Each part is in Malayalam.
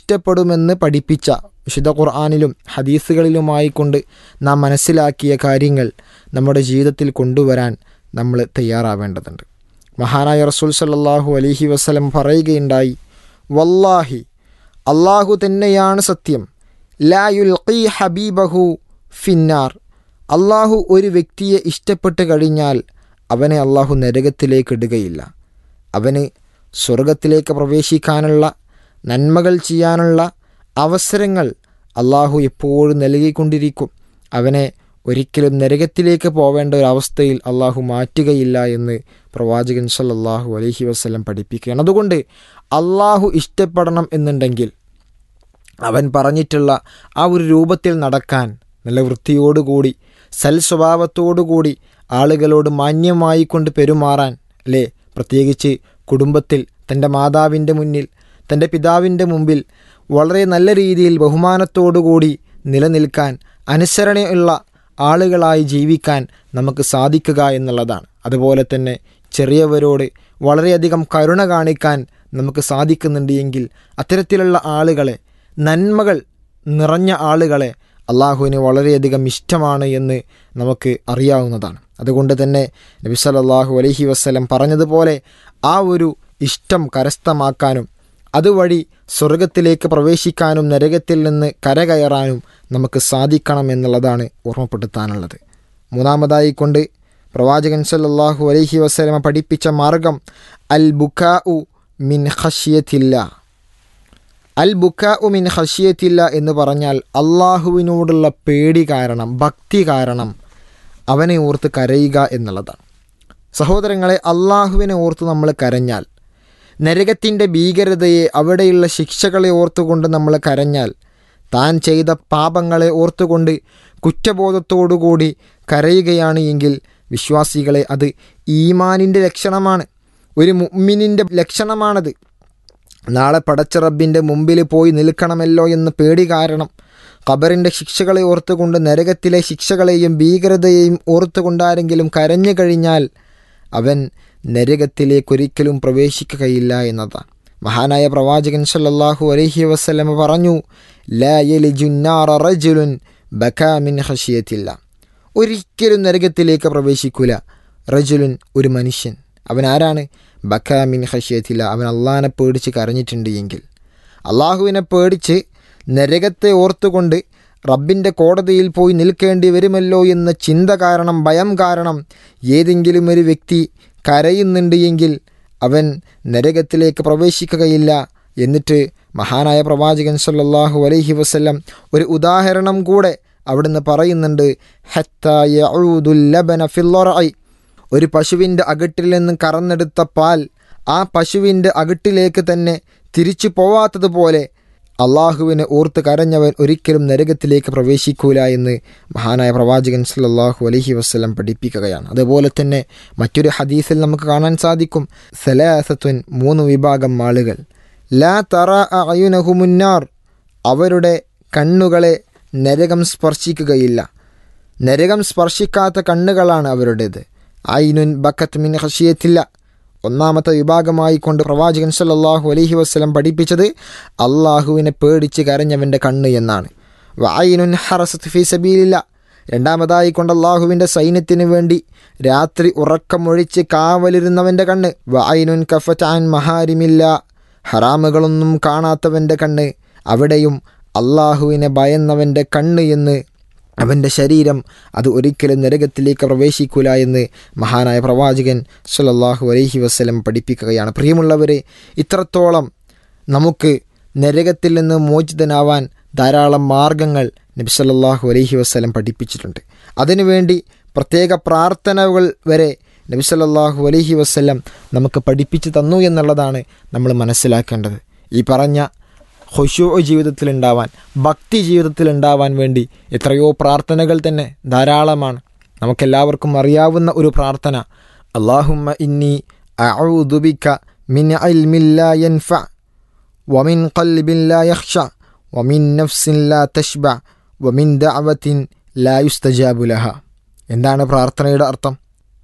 ഇഷ്ടപ്പെടുമെന്ന് പഠിപ്പിച്ച വിശുദ്ധ ഖുർആാനിലും ഹദീസുകളിലുമായി കൊണ്ട് നാം മനസ്സിലാക്കിയ കാര്യങ്ങൾ നമ്മുടെ ജീവിതത്തിൽ കൊണ്ടുവരാൻ നമ്മൾ തയ്യാറാവേണ്ടതുണ്ട് മഹാനായ റസൂൽ സല്ലാഹു അലഹി വസ്ലം പറയുകയുണ്ടായി വല്ലാഹി അള്ളാഹു തന്നെയാണ് സത്യം ലാ യുൽഖി ഹബീബഹു ഫിന്നാർ അള്ളാഹു ഒരു വ്യക്തിയെ ഇഷ്ടപ്പെട്ട് കഴിഞ്ഞാൽ അവനെ അള്ളാഹു നരകത്തിലേക്ക് ഇടുകയില്ല അവന് സ്വർഗത്തിലേക്ക് പ്രവേശിക്കാനുള്ള നന്മകൾ ചെയ്യാനുള്ള അവസരങ്ങൾ അള്ളാഹു എപ്പോഴും നൽകിക്കൊണ്ടിരിക്കും അവനെ ഒരിക്കലും നരകത്തിലേക്ക് പോവേണ്ട ഒരു അവസ്ഥയിൽ അള്ളാഹു മാറ്റുകയില്ല എന്ന് പ്രവാചകൻ സല്ലല്ലാഹു അലൈഹി വസ്ലം പഠിപ്പിക്കുകയാണ് അതുകൊണ്ട് അള്ളാഹു ഇഷ്ടപ്പെടണം എന്നുണ്ടെങ്കിൽ അവൻ പറഞ്ഞിട്ടുള്ള ആ ഒരു രൂപത്തിൽ നടക്കാൻ നല്ല വൃത്തിയോടുകൂടി സൽ സ്വഭാവത്തോടുകൂടി ആളുകളോട് മാന്യമായി കൊണ്ട് പെരുമാറാൻ അല്ലേ പ്രത്യേകിച്ച് കുടുംബത്തിൽ തൻ്റെ മാതാവിൻ്റെ മുന്നിൽ തൻ്റെ പിതാവിൻ്റെ മുമ്പിൽ വളരെ നല്ല രീതിയിൽ ബഹുമാനത്തോടുകൂടി നിലനിൽക്കാൻ അനുസരണയുള്ള ആളുകളായി ജീവിക്കാൻ നമുക്ക് സാധിക്കുക എന്നുള്ളതാണ് അതുപോലെ തന്നെ ചെറിയവരോട് വളരെയധികം കരുണ കാണിക്കാൻ നമുക്ക് സാധിക്കുന്നുണ്ട് എങ്കിൽ അത്തരത്തിലുള്ള ആളുകളെ നന്മകൾ നിറഞ്ഞ ആളുകളെ അള്ളാഹുവിന് വളരെയധികം ഇഷ്ടമാണ് എന്ന് നമുക്ക് അറിയാവുന്നതാണ് അതുകൊണ്ട് തന്നെ നബി സല്ലല്ലാഹു അലൈഹി വസ്ലം പറഞ്ഞതുപോലെ ആ ഒരു ഇഷ്ടം കരസ്ഥമാക്കാനും അതുവഴി സ്വർഗത്തിലേക്ക് പ്രവേശിക്കാനും നരകത്തിൽ നിന്ന് കരകയറാനും നമുക്ക് സാധിക്കണം എന്നുള്ളതാണ് ഓർമ്മപ്പെടുത്താനുള്ളത് മൂന്നാമതായി കൊണ്ട് പ്രവാചകൻ സല്ലല്ലാഹു അലൈഹി വസ്ലമ പഠിപ്പിച്ച മാർഗം അൽ ബുക്കാ ഉ മിൻ ഹഷിയത്തില്ല അൽ ബുക്കാ ഉ മിൻ ഹഷിയത്തില്ല എന്ന് പറഞ്ഞാൽ അള്ളാഹുവിനോടുള്ള പേടി കാരണം ഭക്തി കാരണം അവനെ ഓർത്ത് കരയുക എന്നുള്ളതാണ് സഹോദരങ്ങളെ അള്ളാഹുവിനെ ഓർത്ത് നമ്മൾ കരഞ്ഞാൽ നരകത്തിൻ്റെ ഭീകരതയെ അവിടെയുള്ള ശിക്ഷകളെ ഓർത്തുകൊണ്ട് നമ്മൾ കരഞ്ഞാൽ താൻ ചെയ്ത പാപങ്ങളെ ഓർത്തുകൊണ്ട് കുറ്റബോധത്തോടുകൂടി കരയുകയാണ് എങ്കിൽ വിശ്വാസികളെ അത് ഈമാനിൻ്റെ ലക്ഷണമാണ് ഒരു മുമ്മിനിൻ്റെ ലക്ഷണമാണത് നാളെ പടച്ച റബ്ബിൻ്റെ മുമ്പിൽ പോയി നിൽക്കണമല്ലോ എന്ന് പേടി കാരണം ഖബറിൻ്റെ ശിക്ഷകളെ ഓർത്തുകൊണ്ട് നരകത്തിലെ ശിക്ഷകളെയും ഭീകരതയെയും ഓർത്തുകൊണ്ടാരെങ്കിലും കരഞ്ഞു കഴിഞ്ഞാൽ അവൻ നരകത്തിലേക്കൊരിക്കലും പ്രവേശിക്കുകയില്ല എന്നതാണ് മഹാനായ പ്രവാചകൻ സല്ലല്ലാഹു അലൈഹി വസല്ലമ പറഞ്ഞു ലാ യലിജുന്നാറ റജുലുൻ ബക്കാമിൻ ഹഷിയത്തില്ല ഒരിക്കലും നരകത്തിലേക്ക് പ്രവേശിക്കൂല റജുലുൻ ഒരു മനുഷ്യൻ അവൻ ആരാണ് ബക്കാമിൻ ഹഷിയത്തില്ല അവൻ അള്ളാഹിനെ പേടിച്ച് കരഞ്ഞിട്ടുണ്ട് എങ്കിൽ അള്ളാഹുവിനെ പേടിച്ച് നരകത്തെ ഓർത്തുകൊണ്ട് റബ്ബിൻ്റെ കോടതിയിൽ പോയി നിൽക്കേണ്ടി വരുമല്ലോ എന്ന ചിന്ത കാരണം ഭയം കാരണം ഏതെങ്കിലും ഒരു വ്യക്തി കരയുന്നുണ്ട് എങ്കിൽ അവൻ നരകത്തിലേക്ക് പ്രവേശിക്കുകയില്ല എന്നിട്ട് മഹാനായ പ്രവാചകൻ സല്ലല്ലാഹു അലൈഹി വസല്ലം ഒരു ഉദാഹരണം കൂടെ അവിടുന്ന് പറയുന്നുണ്ട് ഹത്തായ ഫില്ലൊറൈ ഒരു പശുവിൻ്റെ അകട്ടിൽ നിന്ന് കറന്നെടുത്ത പാൽ ആ പശുവിൻ്റെ അകട്ടിലേക്ക് തന്നെ തിരിച്ചു പോവാത്തതുപോലെ അള്ളാഹുവിനെ ഓർത്ത് കരഞ്ഞവൻ ഒരിക്കലും നരകത്തിലേക്ക് പ്രവേശിക്കൂല എന്ന് മഹാനായ പ്രവാചകൻ സല്ലല്ലാഹു അലൈഹി വസ്ലം പഠിപ്പിക്കുകയാണ് അതുപോലെ തന്നെ മറ്റൊരു ഹദീസിൽ നമുക്ക് കാണാൻ സാധിക്കും സലാസത്തുൻ മൂന്ന് വിഭാഗം ആളുകൾ ലാ തറ അയുനഹുമുന്നാർ അവരുടെ കണ്ണുകളെ നരകം സ്പർശിക്കുകയില്ല നരകം സ്പർശിക്കാത്ത കണ്ണുകളാണ് അവരുടേത് ഐനുൻ ബക്കത്ത് മിൻ ഹഷിയത്തില്ല ഒന്നാമത്തെ വിഭാഗമായി കൊണ്ട് പ്രവാചകൻ സല്ലല്ലാഹു അലൈഹി വസ്ലം പഠിപ്പിച്ചത് അള്ളാഹുവിനെ പേടിച്ച് കരഞ്ഞവൻ്റെ കണ്ണ് എന്നാണ് വായിനുൻ ഹറസത്ത് ഫി സബീലില്ല രണ്ടാമതായി കൊണ്ട് അള്ളാഹുവിൻ്റെ സൈന്യത്തിന് വേണ്ടി രാത്രി ഉറക്കമൊഴിച്ച് കാവലിരുന്നവൻ്റെ കണ്ണ് വായിനുൻ കഫറ്റാൻ മഹാരിമില്ല ഹറാമുകളൊന്നും കാണാത്തവൻ്റെ കണ്ണ് അവിടെയും അള്ളാഹുവിനെ ഭയന്നവൻ്റെ കണ്ണ് എന്ന് അവൻ്റെ ശരീരം അത് ഒരിക്കലും നരകത്തിലേക്ക് പ്രവേശിക്കൂല എന്ന് മഹാനായ പ്രവാചകൻ സല്ലല്ലാഹു അലൈഹി വസ്ലം പഠിപ്പിക്കുകയാണ് പ്രിയമുള്ളവരെ ഇത്രത്തോളം നമുക്ക് നരകത്തിൽ നിന്ന് മോചിതനാവാൻ ധാരാളം മാർഗങ്ങൾ നബി സല്ലല്ലാഹു അലൈഹി വസ്ലം പഠിപ്പിച്ചിട്ടുണ്ട് അതിനുവേണ്ടി പ്രത്യേക പ്രാർത്ഥനകൾ വരെ നബി സല്ലല്ലാഹു അലൈഹി വസ്ലം നമുക്ക് പഠിപ്പിച്ചു തന്നു എന്നുള്ളതാണ് നമ്മൾ മനസ്സിലാക്കേണ്ടത് ഈ പറഞ്ഞ ഹുഷു ജീവിതത്തിലുണ്ടാവാൻ ഭക്തി ജീവിതത്തിലുണ്ടാവാൻ വേണ്ടി എത്രയോ പ്രാർത്ഥനകൾ തന്നെ ധാരാളമാണ് നമുക്കെല്ലാവർക്കും അറിയാവുന്ന ഒരു പ്രാർത്ഥന അള്ളാഹുമ്മ ഇന്നി അഊദുബിക മിൻ ഇൽമില്ലാ യൻഫ വമിൻ ഖൽബിൻ ലാ യഖ്ഷ വമിൻ നഫ്സിൻ ലാ തഷ്ബ വമിൻ ദഅവത്തിൻ ലാ യുസ്തജാബു ലഹ എന്താണ് പ്രാർത്ഥനയുടെ അർത്ഥം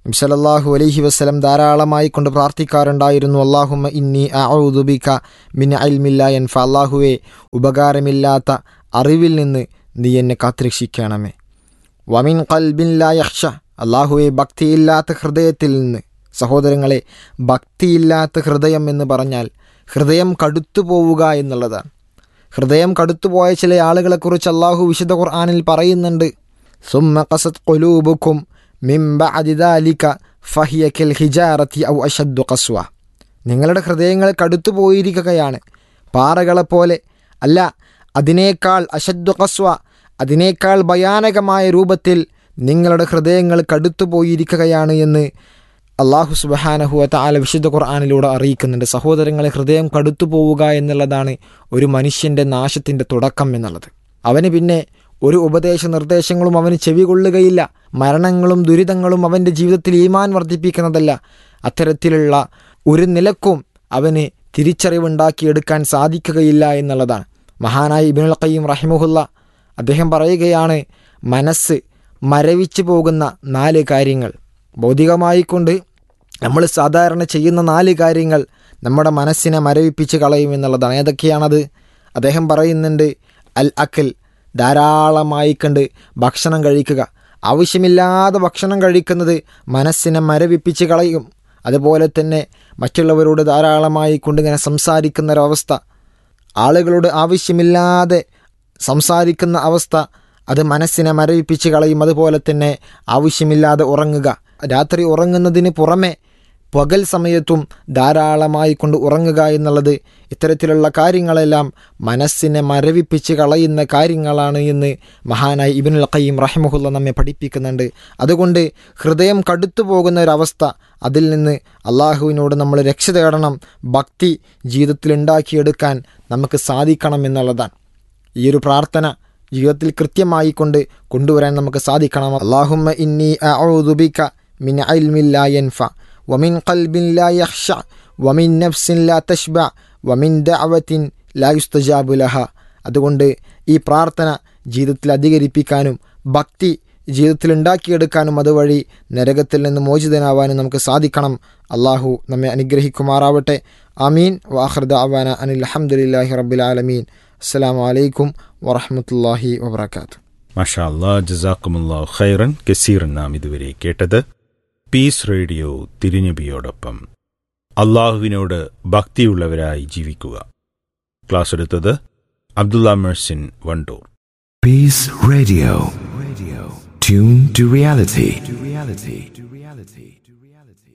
സല്ലല്ലാഹു അലൈഹി വസ്ലം ധാരാളമായി കൊണ്ട് പ്രാർത്ഥിക്കാറുണ്ടായിരുന്നു അള്ളാഹുമ്മ ഇന്നി അഊദുബിക മിൻ അൽമില്ല എൻഫ അള്ളാഹുവെ ഉപകാരമില്ലാത്ത അറിവിൽ നിന്ന് നീ എന്നെ കാത്തുരക്ഷിക്കണമേ വമിൻ കൽബിൻ ലാ യഹ്ഷ അള്ളാഹുവെ ഭക്തിയില്ലാത്ത ഹൃദയത്തിൽ നിന്ന് സഹോദരങ്ങളെ ഭക്തിയില്ലാത്ത ഹൃദയം എന്ന് പറഞ്ഞാൽ ഹൃദയം കടുത്തു പോവുക എന്നുള്ളതാണ് ഹൃദയം കടുത്തുപോയ ചില ആളുകളെക്കുറിച്ച് അള്ളാഹു വിശുദ്ധ ഖുർആാനിൽ പറയുന്നുണ്ട് സുമ്മ ഖസത് ഖുലൂബുക്കും മിൻ ബഅദി ദാലിക ഫഹിയ കൽ ഹിജാറത്തി ഔ അഷദ്ദു ഖസ്വ നിങ്ങളുടെ ഹൃദയങ്ങൾ കടുത്തു പോയിരിക്കുകയാണ് പാറകളെപ്പോലെ അല്ല അതിനേക്കാൾ അഷദ്ദു ഖസ്വ അതിനേക്കാൾ ഭയാനകമായ രൂപത്തിൽ നിങ്ങളുടെ ഹൃദയങ്ങൾ കടുത്തു പോയിരിക്കുകയാണ് എന്ന് അള്ളാഹു സുബഹാനഹുവ താല വിശുദ്ധ ഖുർആാനിലൂടെ അറിയിക്കുന്നുണ്ട് സഹോദരങ്ങളെ ഹൃദയം കടുത്തു പോവുക എന്നുള്ളതാണ് ഒരു മനുഷ്യൻ്റെ നാശത്തിൻ്റെ തുടക്കം എന്നുള്ളത് അവന് പിന്നെ ഒരു ഉപദേശ നിർദ്ദേശങ്ങളും അവന് ചെവി കൊള്ളുകയില്ല മരണങ്ങളും ദുരിതങ്ങളും അവൻ്റെ ജീവിതത്തിൽ ഈമാൻ വർദ്ധിപ്പിക്കുന്നതല്ല അത്തരത്തിലുള്ള ഒരു നിലക്കും അവന് തിരിച്ചറിവുണ്ടാക്കിയെടുക്കാൻ സാധിക്കുകയില്ല എന്നുള്ളതാണ് മഹാനായ ഇബിനുൽ ഖയ്യം റഹിമുഹുല്ല അദ്ദേഹം പറയുകയാണ് മനസ്സ് മരവിച്ചു പോകുന്ന നാല് കാര്യങ്ങൾ ഭൗതികമായിക്കൊണ്ട് നമ്മൾ സാധാരണ ചെയ്യുന്ന നാല് കാര്യങ്ങൾ നമ്മുടെ മനസ്സിനെ മരവിപ്പിച്ച് കളയും എന്നുള്ളതാണ് ഏതൊക്കെയാണത് അദ്ദേഹം പറയുന്നുണ്ട് അൽ അക്കൽ ധാരാളമായി കണ്ട് ഭക്ഷണം കഴിക്കുക ആവശ്യമില്ലാതെ ഭക്ഷണം കഴിക്കുന്നത് മനസ്സിനെ മരവിപ്പിച്ച് കളയും അതുപോലെ തന്നെ മറ്റുള്ളവരോട് ധാരാളമായി കൊണ്ടിങ്ങനെ സംസാരിക്കുന്ന ഒരവസ്ഥ ആളുകളോട് ആവശ്യമില്ലാതെ സംസാരിക്കുന്ന അവസ്ഥ അത് മനസ്സിനെ മരവിപ്പിച്ച് കളയും അതുപോലെ തന്നെ ആവശ്യമില്ലാതെ ഉറങ്ങുക രാത്രി ഉറങ്ങുന്നതിന് പുറമെ പകൽ സമയത്തും ധാരാളമായി കൊണ്ട് ഉറങ്ങുക എന്നുള്ളത് ഇത്തരത്തിലുള്ള കാര്യങ്ങളെല്ലാം മനസ്സിനെ മരവിപ്പിച്ച് കളയുന്ന കാര്യങ്ങളാണ് എന്ന് മഹാനായി ഇബിനുൽ ഖയ്യം റഹിമുല്ല നമ്മെ പഠിപ്പിക്കുന്നുണ്ട് അതുകൊണ്ട് ഹൃദയം കടുത്തു പോകുന്ന ഒരവസ്ഥ അതിൽ നിന്ന് അള്ളാഹുവിനോട് നമ്മൾ രക്ഷ തേടണം ഭക്തി ജീവിതത്തിൽ ഉണ്ടാക്കിയെടുക്കാൻ നമുക്ക് സാധിക്കണം എന്നുള്ളതാണ് ഈ ഒരു പ്രാർത്ഥന ജീവിതത്തിൽ കൃത്യമായി കൊണ്ട് കൊണ്ടുവരാൻ നമുക്ക് സാധിക്കണം അള്ളാഹുമ്മ ഇന്നി അഊദുബിക മിൻ ഇൽമിൻ ലാ യൻഫ വമിൻ ഖൽബിൻ ലാ യഖ്ഷ വമിൻ നഫ്സിൻ ലാ തഷ്ബ വമിൻ ദഅവത്തിൻ ലാ യുസ്തജാബു ലഹ അതുകൊണ്ട് ഈ പ്രാർത്ഥന ജീവിതത്തിൽ അധികരിപ്പിക്കാനും ഭക്തി ജീവിതത്തിൽ ഉണ്ടാക്കിയെടുക്കാനും അതുവഴി നരകത്തിൽ നിന്ന് മോചിതനാവാനും നമുക്ക് സാധിക്കണം അള്ളാഹു നമ്മെ അനുഗ്രഹിക്കുമാറാവട്ടെ ആമീൻ വാഹൃദ അവാന അനിൽ അഹമ്മദില്ലാഹി റബ്ബിൽ ആലമീൻ അസ്സാം വലൈക്കും വറഹമത്തല്ലാഹി വബർക്കാത്തു മഷാ അല്ലാ ജസാക്കുമുല്ലാ ഖൈറൻ കസീറൻ നാം ഇതുവരെ കേട്ടത് പീസ് റേഡിയോ തിരുനബിയോടൊപ്പം അള്ളാഹുവിനോട് ഭക്തിയുള്ളവരായി ജീവിക്കുക ക്ലാസ് എടുത്തത് Abdulla മെഴ്സിൻ Wandoor Peace Radio. Radio. Tune to reality. To reality. To reality. To reality.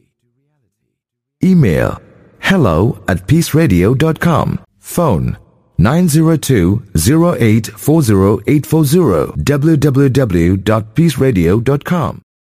Email hello at peaceradio.com. Phone 902-0840840 www.peaceradio.com.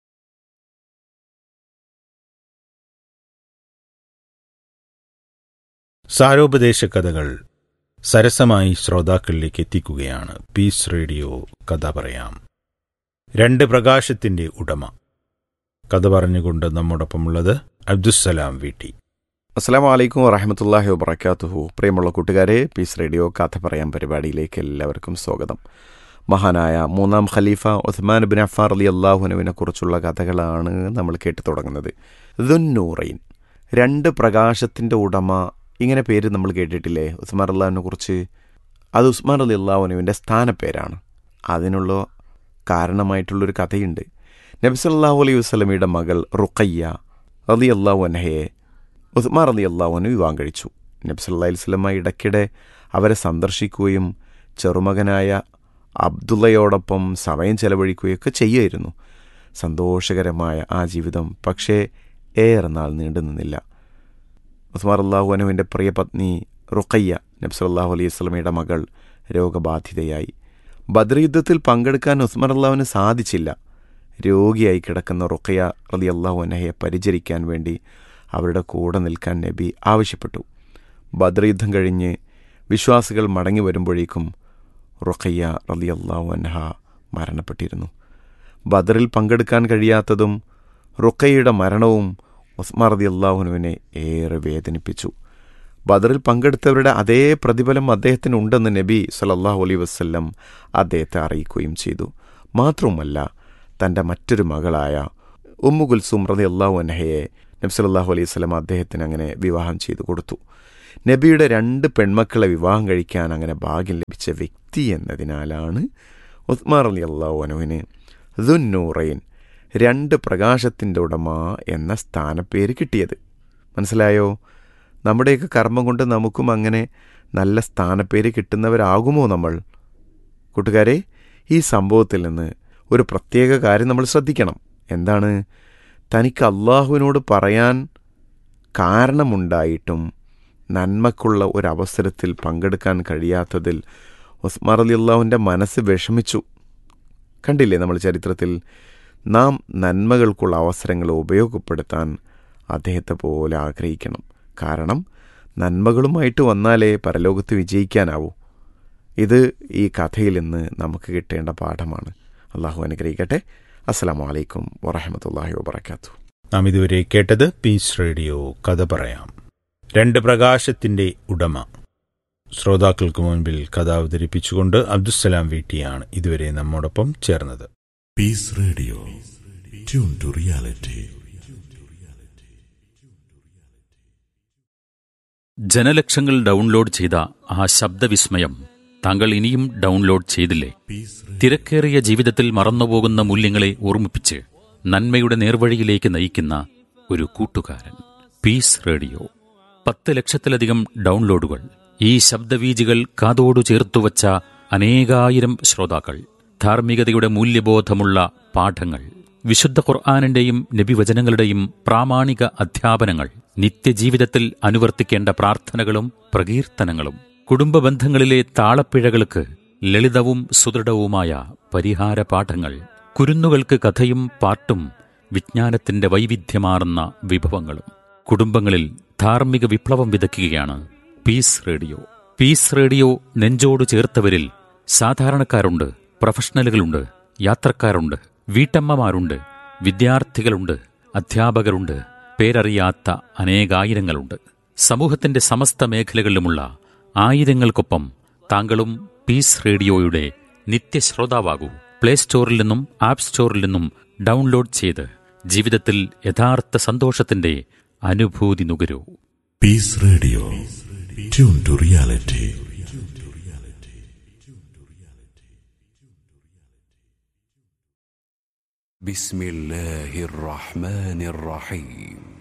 സാരോപദേശ കഥകൾ സരസമായി ശ്രോതാക്കളിലേക്ക് എത്തിക്കുകയാണ് പീസ് റേഡിയോ കഥ പറയാം രണ്ട് പ്രകാശത്തിന്റെ ഉടമ കഥ പറഞ്ഞുകൊണ്ട് നമ്മോടൊപ്പമുള്ളത് അബ്ദുസ്സലാം വീട്ടി അസ്സാം വലൈക്കും വറഹമത്തല്ലാഹി വബർക്കാത്തുഹു പ്രിയമുള്ള കൂട്ടുകാരെ പീസ് റേഡിയോ കഥ പറയാൻ പരിപാടിയിലേക്ക് എല്ലാവർക്കും സ്വാഗതം മഹാനായ മൂന്നാം ഖലീഫ ഉസ്മാൻ ബിൻ അഫാർ അലി അള്ളാഹുനുവിനെ കുറിച്ചുള്ള കഥകളാണ് നമ്മൾ കേട്ടു തുടങ്ങുന്നത് ദുന്നൂറൈൻ രണ്ട് പ്രകാശത്തിൻ്റെ ഉടമ ഇങ്ങനെ പേര് നമ്മൾ കേട്ടിട്ടില്ലേ ഉസ്മാൻ അള്ളാഹുവിനെ കുറിച്ച് അത് ഉസ്മാൻ അലി അള്ളാഹുനുവിൻ്റെ സ്ഥാനപ്പേരാണ് അതിനുള്ള കാരണമായിട്ടുള്ളൊരു കഥയുണ്ട് നബി സല്ലാഹു അലൈഹി വസ്ലമിയുടെ മകൾ റുഖയ്യ അലി അള്ളാഹു അനഹയെ ഉസ്മാൻ അലി അള്ളാഹുവിന് വിവാഹം കഴിച്ചു നബി സല്ലാ വസ്ലമ ഇടയ്ക്കിടെ അവരെ സന്ദർശിക്കുകയും ചെറുമകനായ അബ്ദുള്ളയോടൊപ്പം സമയം ചെലവഴിക്കുകയൊക്കെ ചെയ്യുമായിരുന്നു സന്തോഷകരമായ ആ ജീവിതം പക്ഷേ ഏറെ നാൾ നീണ്ടു നിന്നില്ല ഉസ്മാർ അള്ളാഹു അനുവിൻ്റെ പ്രിയ പത്നി റുഖയ്യ നബ്സല്ലാഹു അലൈഹി സ്വലമയുടെ മകൾ രോഗബാധിതയായി ബദ്ര യുദ്ധത്തിൽ പങ്കെടുക്കാൻ ഉസ്മാർ അള്ളാഹുവിന് സാധിച്ചില്ല രോഗിയായി കിടക്കുന്ന റുഖയ്യ റലി അള്ളാഹു അനഹയെ പരിചരിക്കാൻ വേണ്ടി അവരുടെ കൂടെ നിൽക്കാൻ നബി ആവശ്യപ്പെട്ടു ബദ്ര യുദ്ധം കഴിഞ്ഞ് വിശ്വാസികൾ മടങ്ങി വരുമ്പോഴേക്കും റുഖയ്യ റലി അള്ളാഹു അൻഹ മരണപ്പെട്ടിരുന്നു ബദറിൽ പങ്കെടുക്കാൻ കഴിയാത്തതും റുഖയ്യയുടെ മരണവും ഉസ്മാർ റതി അള്ളാഹുനുവിനെ ഏറെ വേദനിപ്പിച്ചു ബദറിൽ പങ്കെടുത്തവരുടെ അതേ പ്രതിഫലം അദ്ദേഹത്തിനുണ്ടെന്ന് നബി സലല്ലാഹു അലൈ വസ്ല്ലം അദ്ദേഹത്തെ അറിയിക്കുകയും ചെയ്തു മാത്രവുമല്ല തൻ്റെ മറ്റൊരു മകളായ ഉമ്മു കുൽസും റതി അള്ളാഹു അനഹയെ നബ്സലല്ലാഹു അലൈഹി സ്വലം അദ്ദേഹത്തിന് അങ്ങനെ വിവാഹം ചെയ്തു കൊടുത്തു നബിയുടെ രണ്ട് പെൺമക്കളെ വിവാഹം കഴിക്കാൻ അങ്ങനെ ഭാഗ്യം ലഭിച്ച വ്യക്തി എന്നതിനാലാണ് ഉസ്മാർ അലി അള്ളാഹു അനുവിന് ദുന്നൂറൈൻ രണ്ട് പ്രകാശത്തിൻ്റെ ഉടമ എന്ന സ്ഥാനപ്പേര് കിട്ടിയത് മനസ്സിലായോ നമ്മുടെയൊക്കെ കർമ്മം കൊണ്ട് നമുക്കും അങ്ങനെ നല്ല സ്ഥാനപ്പേര് കിട്ടുന്നവരാകുമോ നമ്മൾ കൂട്ടുകാരെ ഈ സംഭവത്തിൽ നിന്ന് ഒരു പ്രത്യേക കാര്യം നമ്മൾ ശ്രദ്ധിക്കണം എന്താണ് തനിക്ക് അള്ളാഹുവിനോട് പറയാൻ കാരണമുണ്ടായിട്ടും നന്മക്കുള്ള ഒരവസരത്തിൽ പങ്കെടുക്കാൻ കഴിയാത്തതിൽ ഉസ്മാർ അലി അള്ളാഹുവിൻ്റെ മനസ്സ് വിഷമിച്ചു കണ്ടില്ലേ നമ്മൾ ചരിത്രത്തിൽ നാം നന്മകൾക്കുള്ള അവസരങ്ങൾ ഉപയോഗപ്പെടുത്താൻ അദ്ദേഹത്തെ പോലെ ആഗ്രഹിക്കണം കാരണം നന്മകളുമായിട്ട് വന്നാലേ പരലോകത്ത് വിജയിക്കാനാവൂ ഇത് ഈ കഥയിൽ നിന്ന് നമുക്ക് കിട്ടേണ്ട പാഠമാണ് അള്ളാഹു അനുഗ്രഹിക്കട്ടെ അസ്സാം വലൈക്കും വറഹമത്തല്ലാഹി വാബർക്കാത്തു നാം ഇതുവരെ കേട്ടത് പീസ് റേഡിയോ കഥ പറയാം രണ്ട് പ്രകാശത്തിന്റെ ഉടമ ശ്രോതാക്കൾക്ക് മുൻപിൽ കഥ അവതരിപ്പിച്ചുകൊണ്ട് അബ്ദുസലാം വീട്ടിയാണ് ഇതുവരെ നമ്മോടൊപ്പം ചേർന്നത് Peace Radio. Tune to reality. ജനലക്ഷങ്ങൾ ഡൗൺലോഡ് ചെയ്ത ആ ശബ്ദവിസ്മയം താങ്കൾ ഇനിയും ഡൗൺലോഡ് ചെയ്തില്ലേ തിരക്കേറിയ ജീവിതത്തിൽ മറന്നുപോകുന്ന മൂല്യങ്ങളെ ഓർമ്മിപ്പിച്ച് നന്മയുടെ നേർവഴിയിലേക്ക് നയിക്കുന്ന ഒരു കൂട്ടുകാരൻ പീസ് റേഡിയോ പത്ത് ലക്ഷത്തിലധികം ഡൗൺലോഡുകൾ ഈ ശബ്ദവീജികൾ കാതോടു ചേർത്തുവച്ച അനേകായിരം ശ്രോതാക്കൾ ധാർമ്മികതയുടെ മൂല്യബോധമുള്ള പാഠങ്ങൾ വിശുദ്ധ ഖുർആാനിന്റെയും നബിവചനങ്ങളുടെയും പ്രാമാണിക അധ്യാപനങ്ങൾ നിത്യജീവിതത്തിൽ അനുവർത്തിക്കേണ്ട പ്രാർത്ഥനകളും പ്രകീർത്തനങ്ങളും കുടുംബ ബന്ധങ്ങളിലെ താളപ്പിഴകൾക്ക് ലളിതവും സുദൃഢവുമായ പരിഹാര പാഠങ്ങൾ കുരുന്നുകൾക്ക് കഥയും പാട്ടും വിജ്ഞാനത്തിന്റെ വൈവിധ്യമാർന്ന വിഭവങ്ങളും കുടുംബങ്ങളിൽ ധാർമ്മിക വിപ്ലവം വിതയ്ക്കുകയാണ് പീസ് റേഡിയോ പീസ് റേഡിയോ നെഞ്ചോട് ചേർത്തവരിൽ സാധാരണക്കാരുണ്ട് പ്രൊഫഷണലുകളുണ്ട് യാത്രക്കാരുണ്ട് വീട്ടമ്മമാരുണ്ട് വിദ്യാർത്ഥികളുണ്ട് അധ്യാപകരുണ്ട് പേരറിയാത്ത അനേകായിരങ്ങളുണ്ട് സമൂഹത്തിന്റെ സമസ്ത മേഖലകളിലുമുള്ള ആയിരങ്ങൾക്കൊപ്പം താങ്കളും പീസ് റേഡിയോയുടെ നിത്യശ്രോതാവാകൂ പ്ലേ സ്റ്റോറിൽ നിന്നും ആപ്പ് സ്റ്റോറിൽ നിന്നും ഡൗൺലോഡ് ചെയ്ത് ജീവിതത്തിൽ യഥാർത്ഥ സന്തോഷത്തിന്റെ അനുഭൂതി നുകരൂ Peace Radio. Tune to reality. بسم الله الرحمن الرحيم